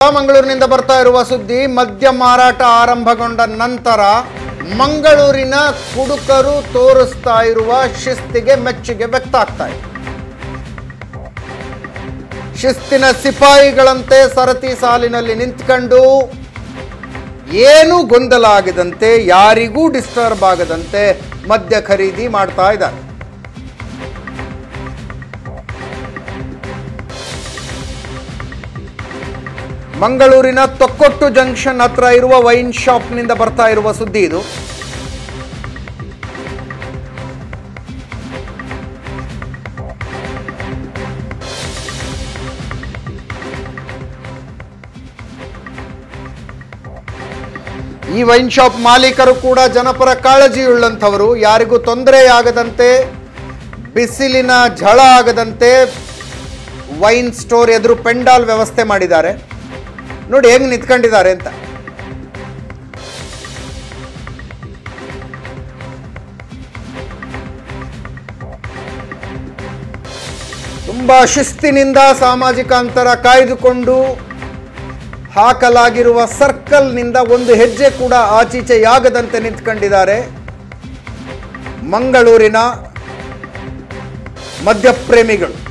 ಮಂಗಳೂರಿನಿಂದ ಬರ್ತಾ ಇರುವ ಸುದ್ದಿ ಮದ್ಯ ಮಾರಾಟ ಆರಂಭಗೊಂಡ ನಂತರ ಮಂಗಳೂರಿನ ಕುಡುಕರು ತೋರಿಸ್ತಾ ಇರುವ ಶಿಸ್ತಿಗೆ ಮೆಚ್ಚುಗೆ ವ್ಯಕ್ತ ಆಗ್ತಾ ಇದೆ ಶಿಸ್ತಿನ ಸಿಪಾಯಿಗಳಂತೆ ಸರತಿ ಸಾಲಿನಲ್ಲಿ ನಿಂತ್ಕೊಂಡು ಏನೂ ಗೊಂದಲ ಆಗದಂತೆ ಯಾರಿಗೂ ಡಿಸ್ಟರ್ಬ್ ಆಗದಂತೆ ಮದ್ಯ ಖರೀದಿ ಮಾಡ್ತಾ ಇದ್ದಾರೆ ಮಂಗಳೂರಿನ ತೊಕ್ಕೊಟ್ಟು ಜಂಕ್ಷನ್ ಹತ್ರ ಇರುವ ವೈನ್ ಶಾಪ್ನಿಂದ ಬರ್ತಾ ಇರುವ ಸುದ್ದಿ ಇದು ಈ ವೈನ್ ಶಾಪ್ ಮಾಲೀಕರು ಕೂಡ ಜನಪರ ಕಾಳಜಿಯುಳ್ಳಂಥವರು ಯಾರಿಗೂ ತೊಂದರೆಯಾಗದಂತೆ ಬಿಸಿಲಿನ ಝಳ ಆಗದಂತೆ ವೈನ್ ಸ್ಟೋರ್ ಎದುರು ಪೆಂಡಾಲ್ ವ್ಯವಸ್ಥೆ ಮಾಡಿದ್ದಾರೆ ನೋಡಿ ಹೇಗೆ ನಿಂತ್ಕೊಂಡಿದ್ದಾರೆ ಅಂತ ತುಂಬಾ ಶಿಸ್ತಿನಿಂದ ಸಾಮಾಜಿಕ ಅಂತರ ಕಾಯ್ದುಕೊಂಡು ಹಾಕಲಾಗಿರುವ ಸರ್ಕಲ್ನಿಂದ ಒಂದು ಹೆಜ್ಜೆ ಕೂಡ ಆಚೀಚೆಯಾಗದಂತೆ ನಿಂತ್ಕೊಂಡಿದ್ದಾರೆ ಮಂಗಳೂರಿನ ಮದ್ಯಪ್ರೇಮಿಗಳು